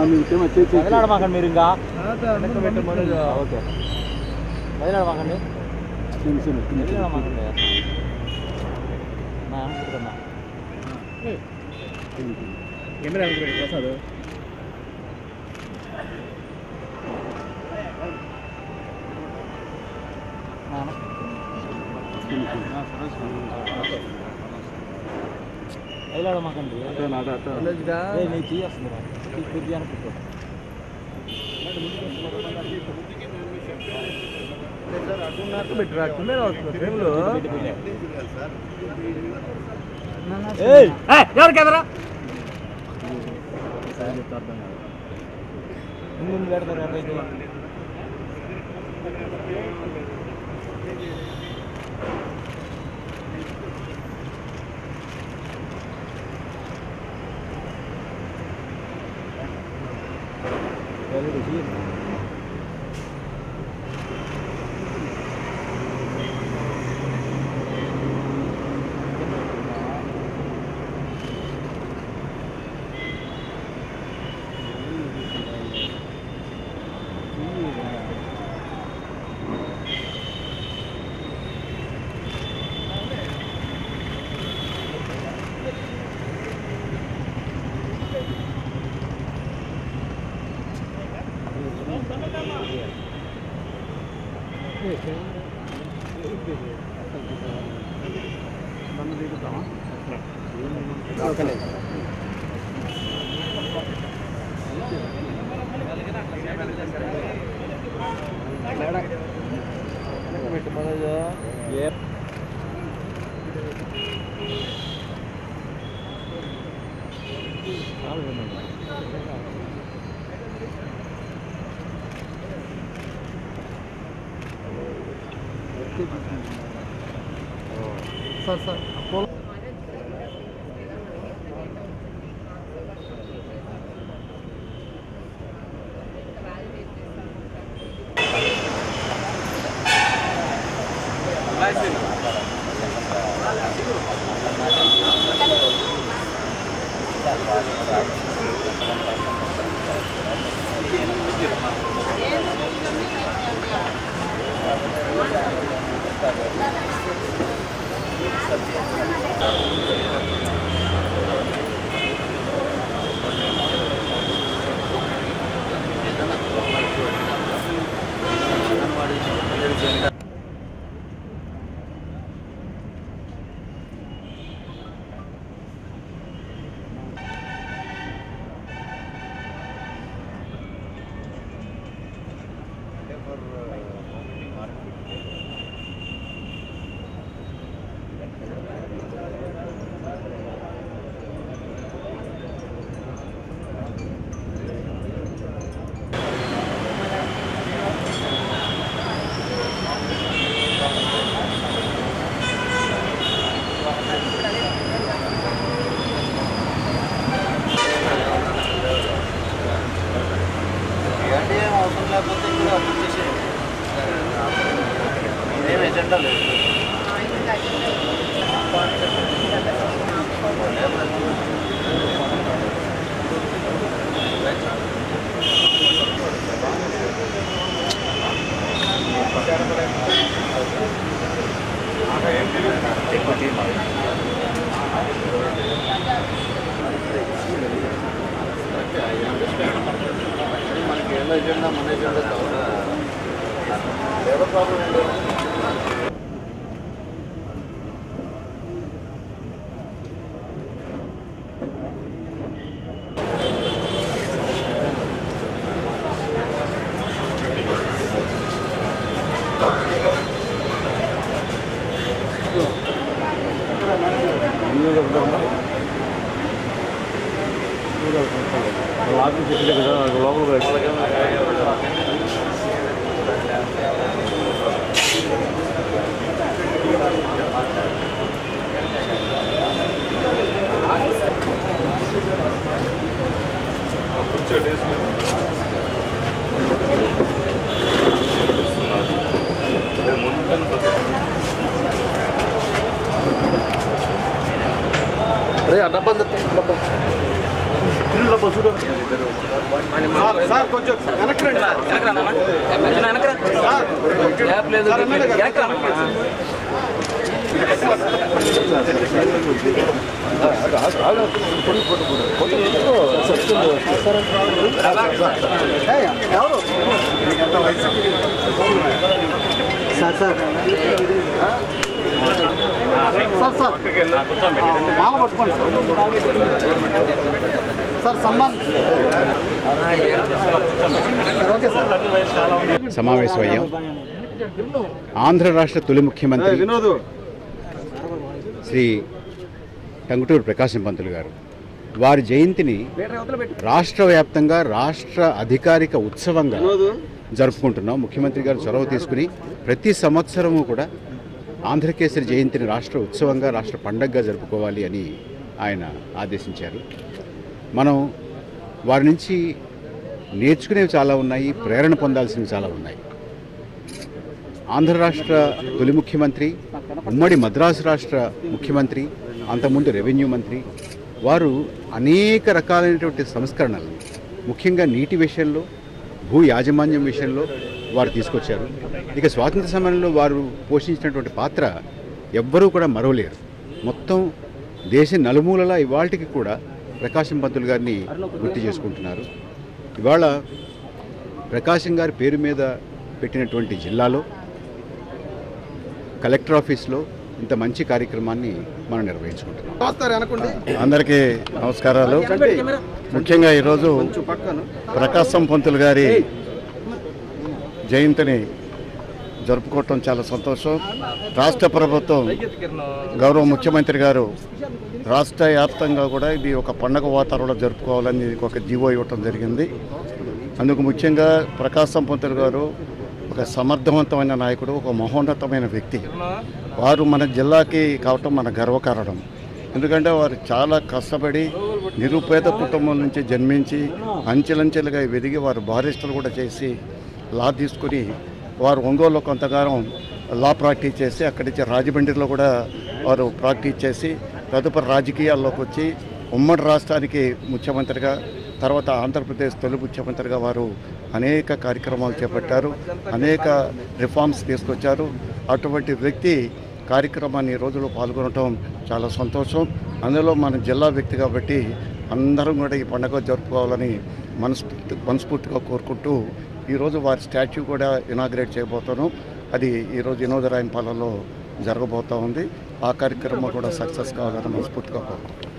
వదిలాడమాకండి మీరు ఇంకా ఓకే వదిలాడమాకండి వదిలాడమాకండి నా అనుకుంటున్నా కెమెరా అనుకోండి ప్రసాద్ నా వదిలాడమాకండి ఏ నీ తీయేస్తుంది బుద్ధి అనుకుంటా ఏయ్ ఎవరు కెమెరా ముందు పెడతారు ఎవరైతే ఏ సార్ సార్ అంటే ఏం అవసరం లేకపోతే ఇక్కడ వచ్చేసేయండి ఇదేం ఎజెండా లేదు మనకి ఏం ఎజెండా మన ఎజెండా కావాలా లేబర్ ప్రాబ్లం ఏం లేదు లాభం చెప్పితే కదా లోపల అరే ఆ డబ్బా తెప్ప, డబ్బా సార్ కొంచెం వెనక్కి రండి ఎవరు మీకెంత వయసు సార్ సార్ సార్ సార్ మాల పట్టుకోండి సార్ సార్ సమ్మాన్ సార్ ఓకే సార్ సమావేశమయ్యాం ఆంధ్ర రాష్ట్ర తొలి ముఖ్యమంత్రి వినోదు శ్రీ టంగుటూరు ప్రకాశం పంతులు గారు వారి జయంతిని రాష్ట్ర వ్యాప్తంగా రాష్ట్ర అధికారిక ఉత్సవంగా వినోదు జరుపుకుంటున్నాం ముఖ్యమంత్రి గారు చొరవ తీసుకుని ప్రతి సంవత్సరము కూడా ఆంధ్రకేసరి జయంతిని రాష్ట్ర ఉత్సవంగా రాష్ట్ర పండగగా జరుపుకోవాలి అని ఆయన ఆదేశించారు మనం వారి నుంచి నేర్చుకునేవి చాలా ఉన్నాయి ప్రేరణ పొందాల్సినవి చాలా ఉన్నాయి ఆంధ్ర రాష్ట్ర తొలి ముఖ్యమంత్రి ఉమ్మడి మద్రాసు రాష్ట్ర ముఖ్యమంత్రి అంతకుముందు రెవెన్యూ మంత్రి వారు అనేక రకాలైనటువంటి సంస్కరణలు ముఖ్యంగా నీటి విషయంలో భూ యాజమాన్యం విషయంలో వారు తీసుకొచ్చారు ఇక స్వాతంత్ర సమయంలో వారు పోషించినటువంటి పాత్ర ఎవ్వరూ కూడా మరవలేరు మొత్తం దేశ నలుమూలలా ఇవాళకి కూడా ప్రకాశం పంతులు గారిని గుర్తు చేసుకుంటున్నారు ఇవాళ ప్రకాశం గారి పేరు మీద పెట్టినటువంటి జిల్లాలో కలెక్టర్ ఆఫీస్లో ఇంత మంచి కార్యక్రమాన్ని మనం నిర్వహించుకుంటున్నాం వస్తారు అనుకోండి అందరికీ నమస్కారాలు ముఖ్యంగా ఈరోజు కొంచెం పక్కన ప్రకాశం పంతులు గారి జయంతిని జరుపుకోవటం చాలా సంతోషం రాష్ట్ర ప్రభుత్వం గౌరవ ముఖ్యమంత్రి గారు రాష్ట్ర వ్యాప్తంగా కూడా ఇది ఒక పండగ వాతావరణంలో జరుపుకోవాలని ఒక జీవో ఇవ్వటం జరిగింది అందుకు ముఖ్యంగా ప్రకాశం పంతులు గారు ఒక సమర్థవంతమైన నాయకుడు ఒక మహోన్నతమైన వ్యక్తి వారు మన జిల్లాకి కావటం మన గర్వకారణం ఎందుకంటే వారు చాలా కష్టపడి నిరుపేద కుటుంబం నుంచి జన్మించి అంచెలంచెలుగా ఎదిగి వారు బారిస్టర్లు కూడా చేసి లా తీసుకుని వారు ఒంగోలులో కొంతకాలం లా ప్రాక్టీస్ చేసి అక్కడి నుంచి రాజమండ్రిలో కూడా వారు ప్రాక్టీస్ చేసి తదుపరి రాజకీయాల్లోకి వచ్చి ఉమ్మడి రాష్ట్రానికి ముఖ్యమంత్రిగా తర్వాత ఆంధ్రప్రదేశ్ తొలి ముఖ్యమంత్రిగా వారు అనేక కార్యక్రమాలు చేపట్టారు అనేక రిఫార్మ్స్ తీసుకొచ్చారు అటువంటి వ్యక్తి కార్యక్రమాన్ని ఈ రోజులో పాల్గొనడం చాలా సంతోషం అందులో మన జిల్లా వ్యక్తి కాబట్టి అందరం కూడా ఈ పండుగ జరుపుకోవాలని మనస్ఫూర్తి మనస్ఫూర్తిగా కోరుకుంటూ ఈరోజు వారి స్టాచ్యూ కూడా ఇనాగ్రేట్ చేయబోతాను అది ఈరోజు వినోదరాయనపాలెంలో జరగబోతూ ఉంది ఆ కార్యక్రమం కూడా సక్సెస్ కావాలని మనస్ఫూర్తిగా కోరుకుంటున్నాను